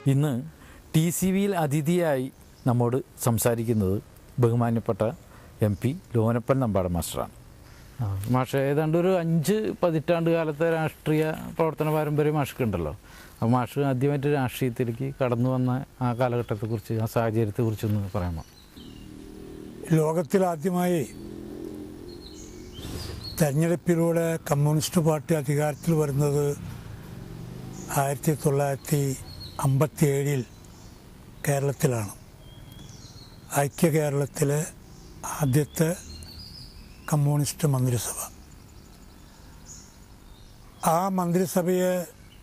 ഇന്ന് T C വിയിൽ അതിഥിയായി നമ്മോട് സംസാരിക്കുന്നത് ബഹുമാന്യപ്പെട്ട എം പി ലോനപ്പൻ നമ്പാട മാസ്റ്ററാണ് ആ, മാഷ് ഏതാണ്ട് ഒരു അഞ്ച് പതിറ്റാണ്ട് കാലത്തെ രാഷ്ട്രീയ പ്രവർത്തന പാരമ്പര്യം മാഷ്ക്കുണ്ടല്ലോ അപ്പോൾ മാഷ് ആദ്യമായിട്ട് രാഷ്ട്രീയത്തിലേക്ക് കടന്നു വന്ന ആ കാലഘട്ടത്തെക്കുറിച്ച് ആ സാഹചര്യത്തെക്കുറിച്ചൊന്ന് പറയാമോ ലോകത്തിൽ ആദ്യമായി തെരഞ്ഞെടുപ്പിലൂടെ കമ്മ്യൂണിസ്റ്റ് പാർട്ടി അധികാരത്തിൽ വരുന്നത് ആയിരത്തി തൊള്ളായിരത്തി അമ്പത്തി ഏഴിൽ കേരളത്തിലാണ് ഐക്യ കേരളത്തിലെ ആദ്യത്തെ കമ്മ്യൂണിസ്റ്റ് മന്ത്രിസഭ ആ മന്ത്രിസഭയെ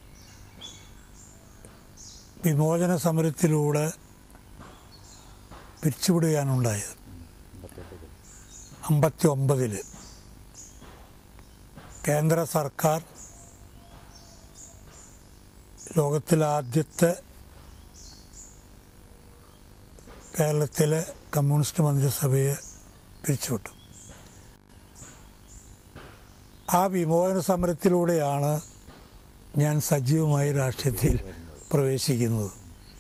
വിമോചന സമരത്തിലൂടെ പിരിച്ചുവിടുകയാണുണ്ടായത് അമ്പത്തി ഒമ്പതിൽ കേന്ദ്ര സർക്കാർ ലോകത്തിലെ ആദ്യത്തെ കേരളത്തിലെ കമ്മ്യൂണിസ്റ്റ് മന്ത്രിസഭയെ പിരിച്ചുവിട്ടു ആ വിമോചന സമരത്തിലൂടെയാണ് ഞാൻ സജീവമായി രാഷ്ട്രീയത്തിൽ പ്രവേശിക്കുന്നത്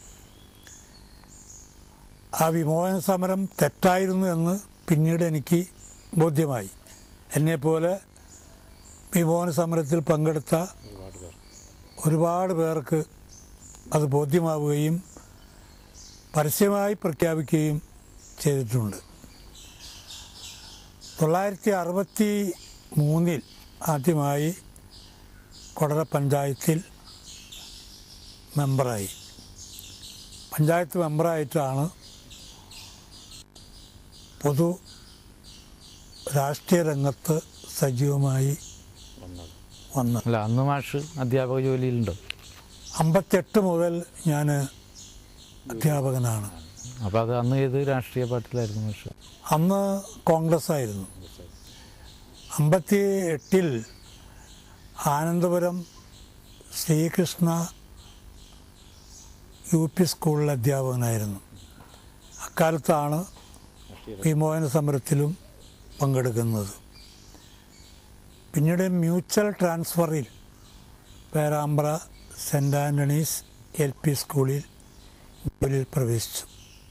ആ വിമോചന സമരം തെറ്റായിരുന്നു എന്ന് പിന്നീട് എനിക്ക് ബോധ്യമായി എന്നെപ്പോലെ വിമോചന സമരത്തിൽ പങ്കെടുത്ത ഒരുപാട് പേർക്ക് അത് ബോധ്യമാവുകയും പരസ്യമായി പ്രഖ്യാപിക്കുകയും ചെയ്തിട്ടുണ്ട് തൊള്ളായിരത്തി അറുപത്തി മൂന്നിൽ ആദ്യമായി കൊടറ പഞ്ചായത്തിൽ മെമ്പറായി പഞ്ചായത്ത് മെമ്പറായിട്ടാണ് പൊതു രാഷ്ട്രീയ രംഗത്ത് സജീവമായി വന്നത് അല്ല അന്ന് മാഷ് അധ്യാപക ജോലിയിലുണ്ടോ അമ്പത്തെട്ട് മുതൽ ഞാൻ അധ്യാപകനാണ് അപ്പോൾ അത് അന്ന് ഏത് രാഷ്ട്രീയ പാർട്ടിയിലായിരുന്നു മാഷ് അന്ന് കോൺഗ്രസ് ആയിരുന്നു അമ്പത്തി എട്ടിൽ ആനന്ദപുരം ശ്രീകൃഷ്ണ യു പി സ്കൂളിലെ അധ്യാപകനായിരുന്നു അക്കാലത്താണ് വിമോചന സമരത്തിലും പങ്കെടുക്കുന്നത് പിന്നീട് മ്യൂച്വൽ ട്രാൻസ്ഫറിൽ Perambra saint Antony's L P സ്കൂളിൽ ജോലിയിൽ പ്രവേശിച്ചു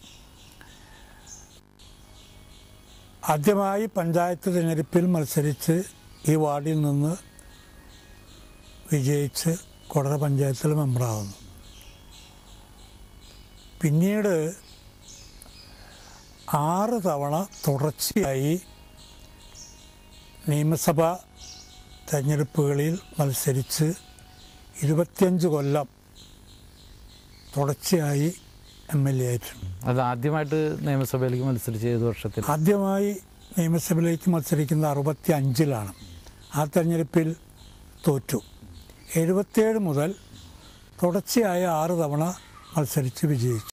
ആദ്യമായി പഞ്ചായത്ത് തിരഞ്ഞെടുപ്പിൽ മത്സരിച്ച് ഈ വാർഡിൽ നിന്ന് വിജയിച്ച് കൊടറ പഞ്ചായത്തിൽ മെമ്പറാവുന്നു പിന്നീട് ആറ് തവണ തുടർച്ചയായി നിയമസഭാ തെരഞ്ഞെടുപ്പുകളിൽ മത്സരിച്ച് ഇരുപത്തിയഞ്ച് കൊല്ലം തുടർച്ചയായി എം എൽ എ ആയിട്ടുണ്ട് അത് ആദ്യമായിട്ട് നിയമസഭയിലേക്ക് മത്സരിച്ച ഏത് വർഷത്തിൽ ആദ്യമായി നിയമസഭയിലേക്ക് മത്സരിക്കുന്ന അറുപത്തി അഞ്ചിലാണ് ആ തെരഞ്ഞെടുപ്പിൽ തോറ്റു എഴുപത്തിയേഴ് മുതൽ തുടർച്ചയായ ആറ് തവണ മത്സരിച്ച് വിജയിച്ചു